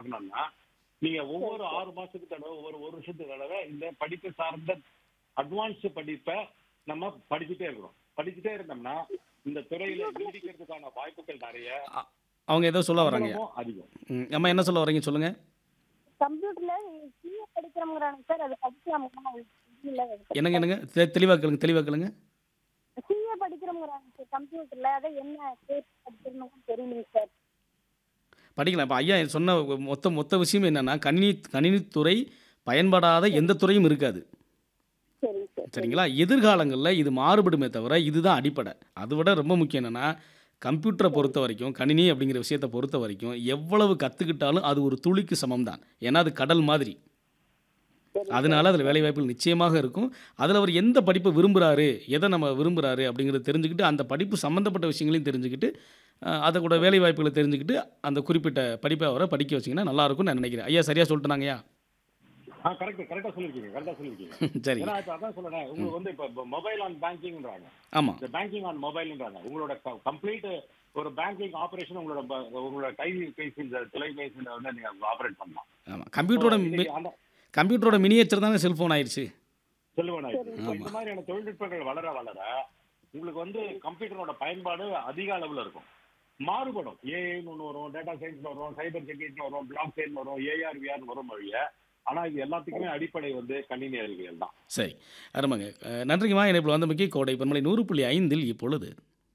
வரணும்னா நீங்க ஒவ்வொரு ஆறு மாசத்துக்கு தடவை ஒவ்வொரு ஒரு வருஷத்துக்கு தடவை இந்த படிப்பு சார்ந்த அட்வான்ஸ் படிப்பை நம்ம படிச்சுட்டே இருக்கிறோம் படிச்சுட்டே இருந்தோம்னா இந்த துறையில நீடிக்கிறதுக்கான வாய்ப்புகள் நிறைய அவங்க ஏதோ சொல்ல வராங்க சம்பளமும் அதிகம் ம், அம்மா என்ன சொல்ல வரீங்க சொல்லுங்க கம்ப்யூட்டர்ல சிஏ படிக்கிறோங்கிறாங்க சார் அது படிக்கலாமா இல்ல என்னங்க என்னங்க தெ- தெளிவா கேளுங்க தெளிவா கேளுங்க சிஏ படிக்கிறோங்கிறாங்க சார் கம்ப்யூட்டர்ல அதை என்ன கோர்ஸ் படிக்கணும்னு தெரியலைங்க சார் படிக்கலாம் இப்போ ஐயா சொன்ன மொத்த மொத்த விஷயம் என்னன்னா கணினி கணினித்துறை பயன்படாத எந்த துறையும் இருக்காது சரிங்க சார் சரிங்களா எதிர்காலங்களில் இது மாறுபடுமே தவிர இதுதான் அடிப்படை அதை விட ரொம்ப முக்கியம் என்னென்னா கம்ப்யூட்டரை பொறுத்த வரைக்கும் கணினி அப்படிங்கிற விஷயத்தை பொறுத்த வரைக்கும் எவ்வளவு கற்றுக்கிட்டாலும் அது ஒரு துளிக்கு சமம் தான் ஏன்னா அது கடல் மாதிரி அதனால அதில் வேலைவாய்ப்புகள் நிச்சயமாக இருக்கும் அதில் அவர் எந்த படிப்பை விரும்புகிறாரு எதை நம்ம விரும்புகிறாரு அப்படிங்கிறத தெரிஞ்சுக்கிட்டு அந்த படிப்பு சம்மந்தப்பட்ட விஷயங்களையும் தெரிஞ்சுக்கிட்டு அஹ், அதை கூட வேலைவாய்ப்புகளை தெரிஞ்சுக்கிட்டு அந்த குறிப்பிட்ட படிப்பை அவரை படிக்க வச்சிங்கன்னா நல்லா இருக்கும்னு நான் நினைக்கிறேன் ஐயா சரியாக சொல்லிட்டுனாங்கய்யா ஆ கரெக்ட் கரெக்டா சொல்லிருக்கீங்க கரெக்டா சொல்லிருக்கீங்க சரி ஏன்னா இப்ப அதான் சொல்றேன் உங்களுக்கு வந்து இப்ப மொபைல் ஆன் பேங்கிங்ன்றாங்க ஆமாம் இந்த பேங்கிங் ஆன் மொபைல்ன்றாங்க உங்களோட கம்ப்ளீட் ஒரு பேங்கிங் ஆபரேஷன் உங்களோட ப- உங்களோட கைபேசி இந்த தொலைபேசியில வந்து நீங்க ஆபரேட் பண்ணலாம் ஆமாம் கம்ப்யூட்டரோட So, மி- இன்னைக்கு அந்த கம்ப்யூட்டரோட மினியேச்சர் தானே செல்ஃபோன் ஆயிடுச்சு செல்வன் ஆயிடுச்சு. So, இந்த மாதிரியான தொழில்நுட்பங்கள் வளர வளர உங்களுக்கு வந்து கம்ப்யூட்டரோட பயன்பாடு அதிக அளவுல இருக்கும் மாறுபடும் ஏஐன்னு ஒன்று வரும் டேட்டா சயின்ஸ் வரும் சைபர் செக்யூரிட்டி வரும் பிளாக் செயின் வரும் ஏஆர் விஆர் வரும் வழிய ஆனா இது எல்லாத்துக்குமே அடிப்படை வந்து கணினி அறிவியல் தான் சரி அருமைங்க அஹ், நன்றிங்கம்மா இணைப்பில் வந்தமைக்கு கோடை பன்மலை நூறு புள்ளி ஐந்தில் இப்பொழுது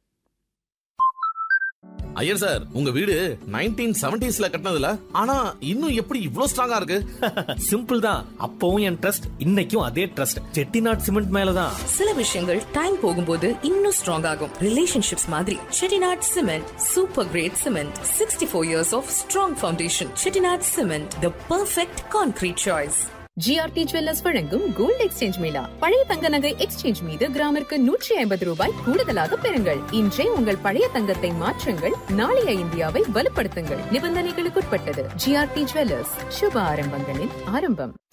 ஐயர் சார் உங்க வீடு நைன்டீன் செவன்டிஸ்ல கட்டினதுல ஆனா இன்னும் எப்படி இவ்ளோ ஸ்ட்ராங்கா இருக்கு சிம்பிள் தான் அப்பவும் என் ட்ரஸ்ட் இன்னைக்கும் அதே ட்ரஸ்ட் செட்டிநாட் சிமெண்ட் மேலதான் சில விஷயங்கள் டைம் போகும்போது இன்னும் ஸ்ட்ராங் ஆகும் ரிலேஷன்ஷிப்ஸ் மாதிரி Chettinad cement super great cement sixty four years of strong foundation Chettinad cement the perfect concrete choice GRT jewellers வழங்கும் கோல்ட் எக்ஸ்சேஞ்ச் மேளா பழைய தங்க நகை எக்ஸ்சேஞ்ச் மீது கிராமிற்கு நூற்றி ஐம்பது ரூபாய் கூடுதலாக பெறுங்கள் இன்றே உங்கள் பழைய தங்கத்தை மாற்றுங்கள் நாளைய இந்தியாவை வலுப்படுத்துங்கள் நிபந்தனைகளுக்குட்பட்டது ஜிஆர்டி ஜுவல்லர்ஸ் சுப ஆரம்பங்களின் ஆரம்பம்